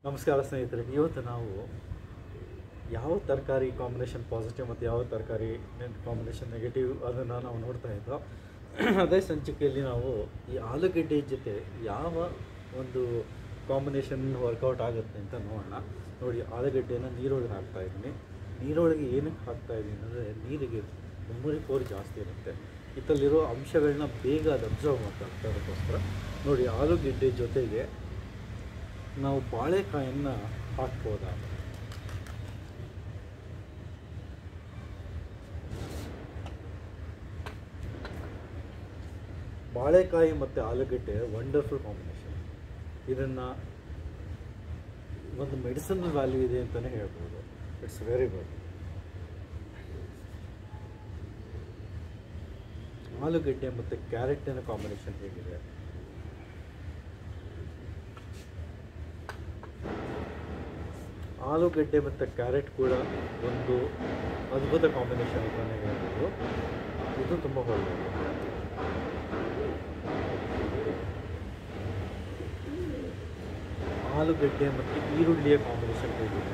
ನಮಸ್ಕಾರ ಸ್ನೇಹಿತರೆ ಇವತ್ತು ನಾವು ಯಾವ ತರಕಾರಿ ಕಾಂಬಿನೇಷನ್ ಪಾಸಿಟಿವ್ ಮತ್ತು ಯಾವ ತರಕಾರಿ ಕಾಂಬಿನೇಷನ್ ನೆಗೆಟಿವ್ ಅದನ್ನು ನಾವು ನೋಡ್ತಾ ಇದ್ದೋ ಅದೇ ಸಂಚಿಕೆಯಲ್ಲಿ ನಾವು ಈ ಆಲೂಗೆಡ್ಡೆ ಜೊತೆ ಯಾವ ಒಂದು ಕಾಂಬಿನೇಷನ್ ವರ್ಕೌಟ್ ಆಗುತ್ತೆ ಅಂತ ನೋಡೋಣ ನೋಡಿ ಆಲೂಗೆಡ್ಡೆನ ನೀರೊಳಗೆ ಹಾಕ್ತಾ ಇದ್ದೀನಿ ನೀರೊಳಗೆ ಏನಕ್ಕೆ ಹಾಕ್ತಾ ಇದ್ದೀನಿ ಅಂದರೆ ನೀರಿಗೆ ಮೆಮೊರಿ ಪವರ್ ಜಾಸ್ತಿ ಇರುತ್ತೆ ಇದರಲ್ಲಿರೋ ಅಂಶಗಳನ್ನ ಬೇಗ ಅದು ಅಬ್ಸರ್ವ್ ಮಾಡ್ತಾ ಅದಕ್ಕೋಸ್ಕರ ನೋಡಿ ಆಲೂಗೆಡ್ಡೆ ಜೊತೆಗೆ ನಾವು ಬಾಳೆಕಾಯನ್ನು ಹಾಕ್ಬೋದಾ ಬಾಳೆಕಾಯಿ ಮತ್ತು ಆಲೂಗೆಡ್ಡೆ ವಂಡರ್ಫುಲ್ ಕಾಂಬಿನೇಷನ್ ಇದನ್ನು ಒಂದು ಮೆಡಿಸಿನಲ್ ವ್ಯಾಲ್ಯೂ ಇದೆ ಅಂತಲೇ ಹೇಳ್ಬೋದು ಇಟ್ಸ್ ವೆರಿ ಗುಡ್ ಆಲೂಗೆಡ್ಡೆ ಮತ್ತು ಕ್ಯಾರೆಟಿನ ಕಾಂಬಿನೇಷನ್ ಹೇಗಿದೆ ಆಲೂಗೆಡ್ಡೆ ಮತ್ತು ಕ್ಯಾರೆಟ್ ಕೂಡ ಒಂದು ಅದ್ಭುತ ಕಾಂಬಿನೇಷನ್ ಅಂತಲೇ ಹೇಳ್ಬೋದು ಇದು ತುಂಬ ಒಳ್ಳೆಯದು ಆಲೂಗೆಡ್ಡೆ ಮತ್ತು ಈರುಳ್ಳಿಯ ಕಾಂಬಿನೇಷನ್ ಹೇಗಿದೆ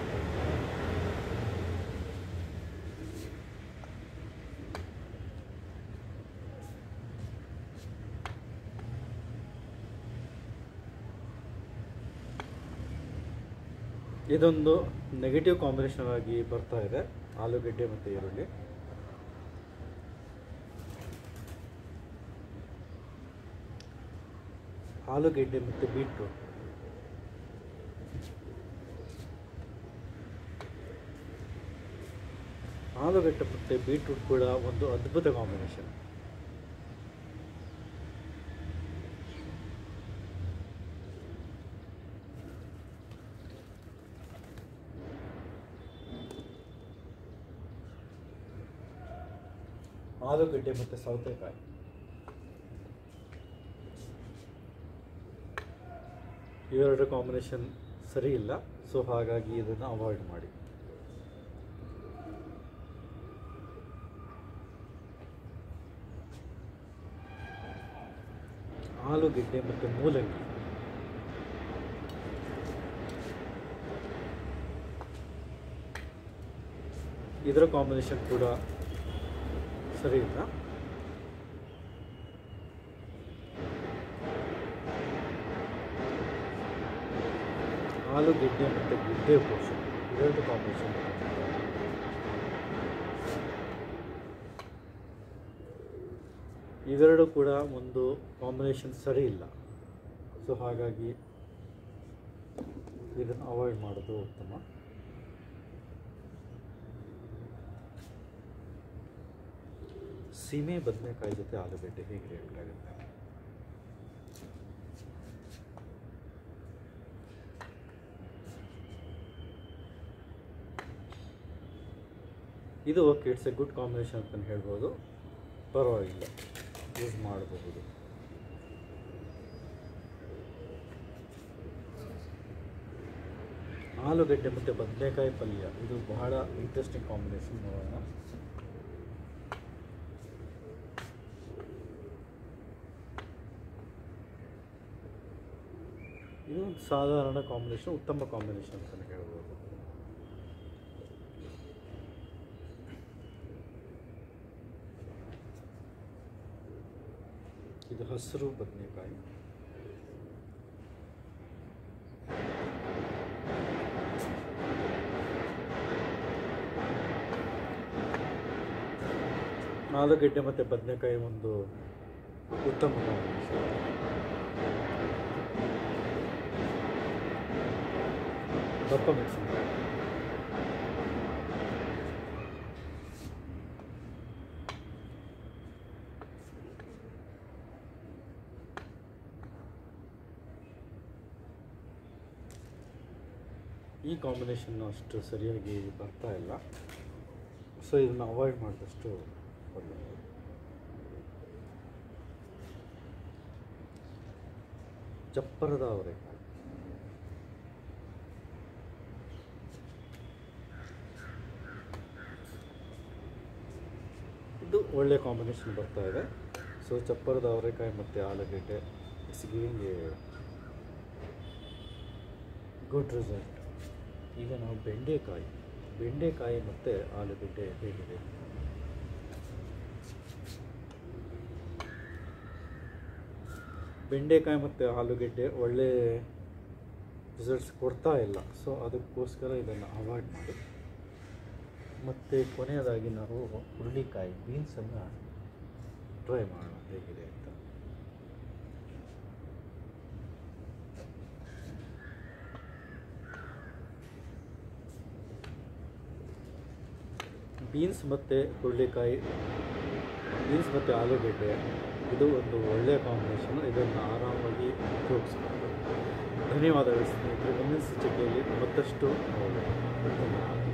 ಇದೊಂದು ನೆಗೆಟಿವ್ ಕಾಂಬಿನೇಷನ್ ಆಗಿ ಬರ್ತಾ ಇದೆ ಆಲೂಗೆಡ್ಡೆ ಮತ್ತು ಈರುಳ್ಳಿ ಆಲೂಗೆಡ್ಡೆ ಮತ್ತು ಬೀಟ್ರೂಟ್ ಆಲೂಗಡ್ಡೆ ಮತ್ತು ಬೀಟ್ರೂಟ್ ಕೂಡ ಒಂದು ಅದ್ಭುತ ಕಾಂಬಿನೇಷನ್ ಆಲೂಗಡ್ಡೆ ಮತ್ತು ಸೌತೆಕಾಯಿ ಇವೆರಡು ಕಾಂಬಿನೇಷನ್ ಸರಿ ಇಲ್ಲ ಸೊ ಹಾಗಾಗಿ ಇದನ್ನು ಅವಾಯ್ಡ್ ಮಾಡಿ ಆಲೂಗೆಡ್ಡೆ ಮತ್ತು ಮೂಲಂಗಿ ಇದರ ಕಾಂಬಿನೇಷನ್ ಕೂಡ ಸರಿ ಇಲ್ಲ ಆಲೂಗೆಡ್ಡೆ ಮತ್ತು ಗೆಡ್ಡೆ ಕೋಶ ಇವೆರಡು ಕಾಂಬಿನೇಷನ್ ಇವೆರಡು ಕೂಡ ಒಂದು ಕಾಂಬಿನೇಷನ್ ಸರಿ ಇಲ್ಲ ಸೊ ಹಾಗಾಗಿ ಇದನ್ನು ಅವಾಯ್ಡ್ ಮಾಡೋದು ಉತ್ತಮ ಸೀಮೆ ಬದನೆಕಾಯಿ ಜೊತೆ ಆಲೂಗಡ್ಡೆ ಹೇಗೆ ರಿಯಾಕ್ಟ್ ಆಗುತ್ತೆ ಇದು okay it's a good combination ಅಂತಲೇ ಹೇಳ್ಬೋದು ಪರವಾಗಿಲ್ಲ ಯೂಸ್ ಮಾಡಬಹುದು ಆಲೂಗಡ್ಡೆ ಮತ್ತು ಬದನೆಕಾಯಿ ಪಲ್ಯ ಇದು ಬಹಳ ಇಂಟ್ರೆಸ್ಟಿಂಗ್ ಕಾಂಬಿನೇಷನ್ ನೋಡೋಣ ಇದು ಒಂದು ಸಾಧಾರಣ ಕಾಂಬಿನೇಷನ್ ಉತ್ತಮ ಕಾಂಬಿನೇಷನ್ ಅಂತಲೇ ಹೇಳ್ಬೋದು ಇದು ಹಸಿರು ಬದನೆಕಾಯಿ ಆಲೂಗೆಡ್ಡೆ ಮತ್ತು ಬದನೆಕಾಯಿ ಒಂದು ಉತ್ತಮ ಕಾಂಬಿನೇಷನ್ ದಪ್ಪ ಮೆಣಸಿನಕಾಯಿ ಈ ಕಾಂಬಿನೇಷನ್ ಅಷ್ಟು ಸರಿಯಾಗಿ ಬರ್ತಾ ಇಲ್ಲ ಸೊ ಇದನ್ನು ಅವಾಯ್ಡ್ ಮಾಡಿದಷ್ಟು ಒಳ್ಳೆಯದು ಚಪ್ಪರದ ಅವರೆಕಾಯಿ ಇದು ಒಳ್ಳೆ ಕಾಂಬಿನೇಷನ್ ಬರ್ತಾ ಇದೆ ಸೊ ಚಪ್ಪರದ ಅವರೆಕಾಯಿ ಮತ್ತು ಆಲೂಗೆಡ್ಡೆ ಇಟ್ಸ್ ಗಿವಿಂಗ್ ಗುಡ್ ರಿಸಲ್ಟ್ ಈಗ ನಾವು ಬೆಂಡೆಕಾಯಿ ಬೆಂಡೆಕಾಯಿ ಮತ್ತು ಆಲೂಗಡ್ಡೆ ಹೇಗಿದೆ ಬೆಂಡೆಕಾಯಿ ಮತ್ತು ಆಲೂಗೆಡ್ಡೆ ಒಳ್ಳೆ ರಿಸಲ್ಟ್ಸ್ ಕೊಡ್ತಾ ಇಲ್ಲ ಸೊ ಅದಕ್ಕೋಸ್ಕರ ಇದನ್ನು ಅವಾಯ್ಡ್ ಮಾಡಿ ಮತ್ತು ಕೊನೆಯದಾಗಿ ನಾವು ಹುರುಳಿಕಾಯಿ ಬೀನ್ಸನ್ನು ಟ್ರೈ ಮಾಡೋಣ ಹೇಗಿದೆ ಅಂತ ಬೀನ್ಸ್ ಮತ್ತು ಹುರುಳಿಕಾಯಿ ಬೀನ್ಸ್ ಮತ್ತು ಆಲೂಗೆಡ್ಡೆ ಇದು ಒಂದು ಒಳ್ಳೆಯ ಕಾಂಬಿನೇಷನ್ ಇದನ್ನು ಆರಾಮಾಗಿ ಉಪಯೋಗಿಸ್ಬೋದು ಧನ್ಯವಾದಗಳು ಸ್ನೇಹಿತರೆ ಮುಂದಿನ ಸಂಚಿಕೆಯಲ್ಲಿ ಮತ್ತಷ್ಟು ನೋಡೋಣ ಧನ್ಯವಾದ